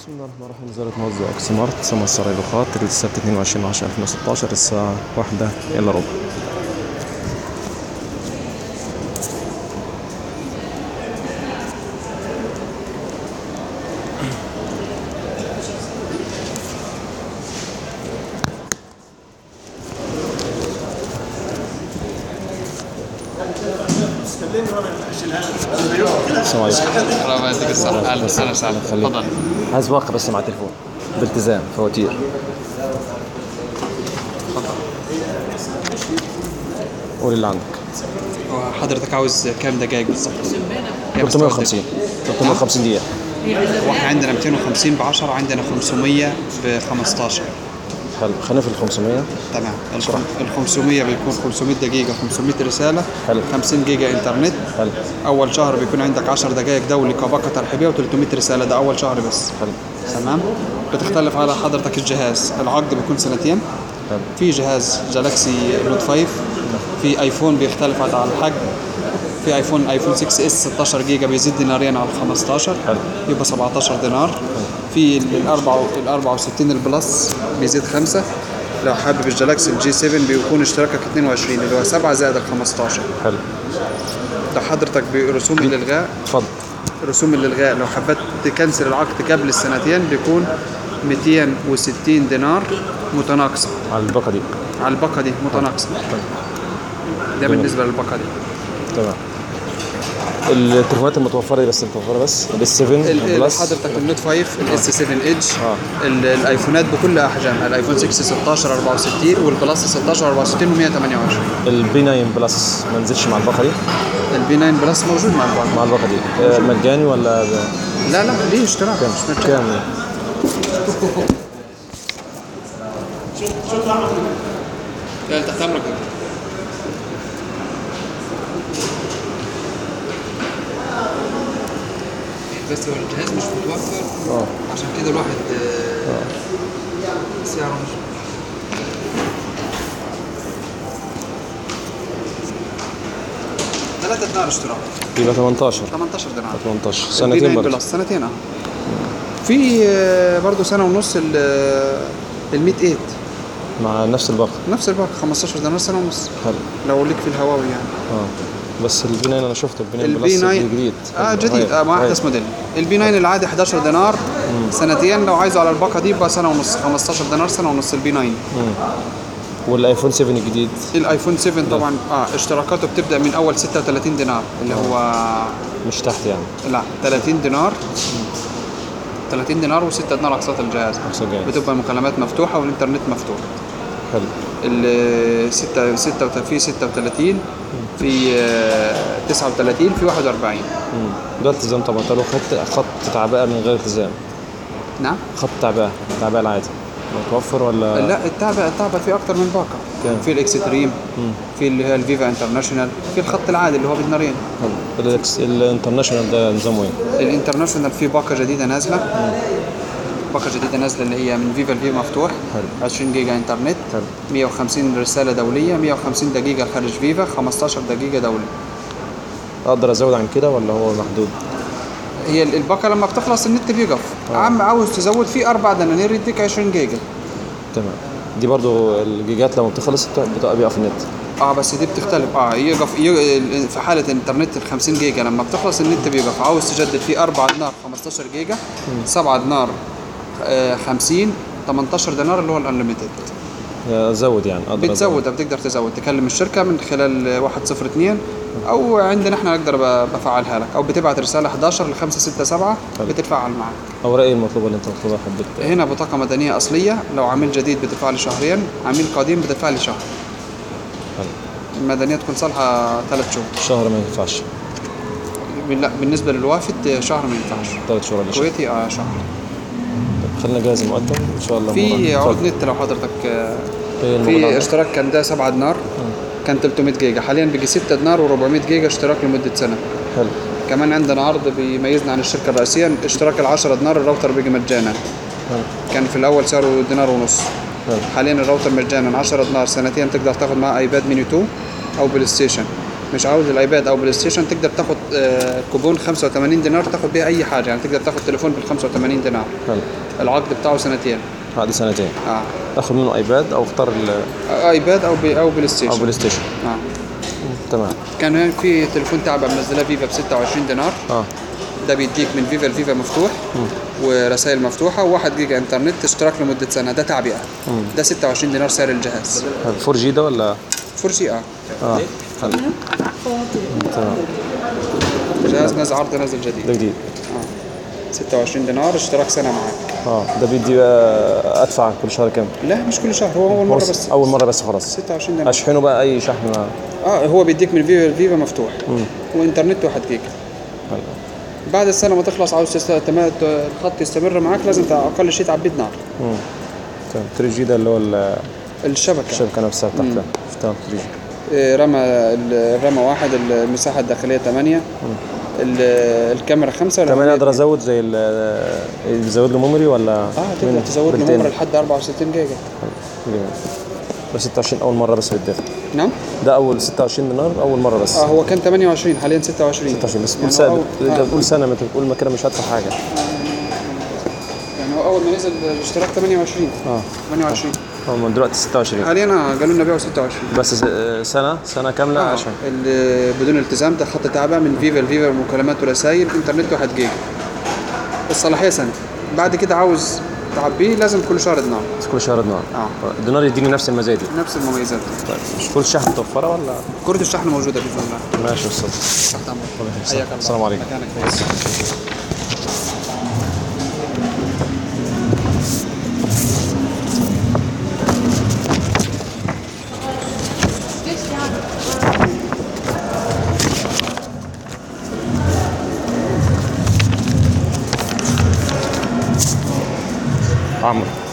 بسم الله الرحمن الرحيم وزارة موزع اكس مارت سما السرايلوخات السبت 22 10 2016 الساعة واحدة إلا ربع السلام عليكم الله يديك الصحة أهلا وسهلا وسهلا خليك. تفضل عايز واقع بس مع التليفون بالتزام فواتير قول اللي عندك هو حضرتك عاوز كام دقايق بالظبط؟ كام 350 350 دقيقة استوديو؟ واحنا عندنا 250 ب 10 عندنا 500 ب 15 حلو خلينا في ال 500 تمام ال 500 بيكون 500 دقيقة 500 رسالة حلو. 50 جيجا انترنت حلو أول شهر بيكون عندك 10 دقائق دولي كباقة ترحيبية و300 رسالة ده أول شهر بس حلو تمام بتختلف على حضرتك الجهاز العقد بيكون سنتين حلو في جهاز جالاكسي نوت 5 في ايفون بيختلف على الحجم في ايفون ايفون 6 اس 16 جيجا بيزيد دينارين على 15 حلو. يبقى 17 دينار في الاربعة ال 64 البلس بيزيد 5 لو حابب الجالاكسي الجي 7 بيكون اشتراكك 22 اللي هو 7 زائد ال 15 حلو لو حضرتك برسوم الالغاء اتفضل رسوم الالغاء لو حبيت تكنسل العقد قبل السنتين بيكون 260 دينار متناقصه على الباقة دي على الباقه دي متناقصه ده جميل. بالنسبه للباقه دي تمام التليفونات المتوفرة بس المتوفرة بس الاس 7 ال- ال- البلس حضرتك النوت 5 الاس 7 ايدج آه. ال- الايفونات بكل احجامها الايفون 6 16 64 والبلس 16 64 و128 البي 9 بلس ما نزلش مع الباقة دي البي 9 بلس موجود مع الباقه مع الباقة دي آه، مجاني ولا ب- لا لا ليه اشتراك كام مش مجاني. كام لا تحت امرك بس هو الجهاز مش متوفر اه عشان كده الواحد آه، سعره مش ثلاثة دينار اشتراك يبقى 18 18 دينار 18 البي سنتين 9 برضه بلس سنتين اه في آه، برضه سنة ونص ال ال 100 8 مع نفس الباقة نفس الباقة 15 دينار سنة ونص حلو لو ليك في الهواوي يعني اه بس البي 9 انا شفته البي 9 البي بلس 9 جديد اه جديد غير- اه مع غير. احدث موديل البي 9 العادي 11 دينار سنتين لو عايزه على الباقة دي يبقى سنة ونص 15 دينار سنة ونص البي 9 والايفون 7 الجديد الايفون 7 طبعا اه اشتراكاته بتبدا من اول 36 دينار اللي هو مش تحت يعني لا 30 دينار 30 دينار و6 دينار اقساط الجهاز أقساط الجهاز. بتبقى المكالمات مفتوحه والانترنت مفتوح حلو ال 6 6 في 36 في آه، 39 في 41 مم. ده التزام طبعا ده له خط خط تعبئه من غير التزام نعم خط تعبئه تعبئه العادي متوفر ولا لا التعبئه التعبئه في اكتر من باقه كام؟ في الاكستريم في اللي هي الفيفا انترناشونال في الخط العادي اللي هو بدنارين حلو الإكس- الانترناشونال ده نظامه ايه؟ الانترناشونال في باقه جديده نازله باقه جديده نازله اللي هي من فيفا الفي مفتوح حلو. 20 جيجا انترنت حلو. 150 رساله دوليه 150 دقيقه خارج فيفا 15 دقيقه دولي اقدر ازود عن كده ولا هو محدود؟ هي ال- الباقه لما بتخلص النت بيقف عم عاوز تزود فيه اربع دنانير يديك 20 جيجا تمام دي برضو الجيجات لما بتخلص بت- بتبقى بيقف النت اه بس دي بتختلف اه يقف ي- في حاله الانترنت ال 50 جيجا لما بتخلص النت بيقف عاوز تجدد فيه 4 دينار 15 جيجا 7 دينار آه 50 18 دينار اللي هو الانليمتد ازود يعني اقدر بتزود بتقدر تزود تكلم الشركه من خلال 102 او عندنا احنا نقدر ب- بفعلها لك او بتبعت رساله 11 ل 567 حلو. بتتفعل معك اوراق ايه المطلوبه اللي انت مطلوبها حبيت هنا بطاقه مدنيه اصليه لو عميل جديد بتدفع لي شهرين عميل قديم بتدفع لي شهر حلو. المدنيه تكون صالحه ثلاث شهور شهر ما ينفعش لا بالنسبه للوافد شهر ما ينفعش ثلاث شهور ولا شهر كويتي اه شهر خلينا جاهز المقدم ان شاء الله في مرة. عروض اتفضل. نت لو حضرتك آه، ايه الموجود في عندك؟ اشتراك كان ده 7 دينار كان 300 جيجا حاليا بيجي 6 دينار و400 جيجا اشتراك لمده سنه حلو كمان عندنا عرض بيميزنا عن الشركه الرئيسيه اشتراك ال 10 دينار الراوتر بيجي مجانا حلو كان في الاول سعره دينار ونص حلو حاليا الراوتر مجانا 10 دينار سنتين تقدر تاخد معاه ايباد ميني 2 او بلاي ستيشن مش عاوز الايباد او بلاي ستيشن تقدر تاخد آه، كوبون 85 دينار تاخد بيها اي حاجه يعني تقدر تاخد تليفون بال 85 دينار حلو العقد بتاعه سنتين هذه سنتين اه اخذ منه ايباد او اختار ال- ايباد او بي او بلاي او ستيشن بلاي ستيشن اه تمام كان في تليفون تعبان منزلاه فيفا ب 26 دينار اه ده بيديك من فيفا لفيفا مفتوح ورسائل مفتوحه وواحد جيجا انترنت اشتراك لمده سنه ده تعبئه ده 26 دينار سعر الجهاز 4 جي ده ولا فرشي اه اه حلو تمام جهاز نازل عرض نازل جديد ده جديد 26 دينار اشتراك سنه معاك اه ده بيدي بقى ادفع كل شهر كام؟ لا مش كل شهر هو اول مره بس اول مره بس خلاص 26 دينار اشحنه بقى اي شحن ما اه هو بيديك من فيفا لفيفا مفتوح وانترنت 1 جيجا حلو. بعد السنه ما تخلص عاوز تست... تم- ت- الخط يستمر معاك لازم تع- اقل شيء تعبيه نار مم. تمام 3 جي ده اللي هو ال- الشبكه الشبكه نفسها بتاعتها تمام 3 جي آه، رمى الرمى واحد المساحه الداخليه 8 الكاميرا 5 كمان اقدر ازود زي ال- يزود له ميموري ولا اه تقدر من تزود له بلتين؟ ميموري لحد 64 جيجا جميل. بس 26 اول مره بس بيتدفع نعم ده اول 26 دينار اول مره بس اه هو كان 28 حاليا 26 26 بس يعني بتقول هو سنه أول- انت آه. بتقول سنه ما انت بتقول ما كده مش هدفع حاجه يعني هو اول ما نزل الاشتراك 28 اه 28 هو من دلوقتي 26 حاليا آه، قالوا لنا بيعوا 26 بس س- سنه سنه كامله آه. عشان ال- بدون التزام ده خط تعبئه من فيفا لفيفا مكالمات ورسائل انترنت 1 جيجا الصلاحيه سنه بعد كده عاوز تعبيه لازم كل شهر دينار كل شهر دينار اه الدينار يديني نفس المزايا دي نفس المميزات طيب مش كل شهر متوفره ولا كرة الشحن موجوده باذن الله ماشي يا استاذ تحت امرك السلام. حياك الله السلام عليكم. مكانك كويس عمرو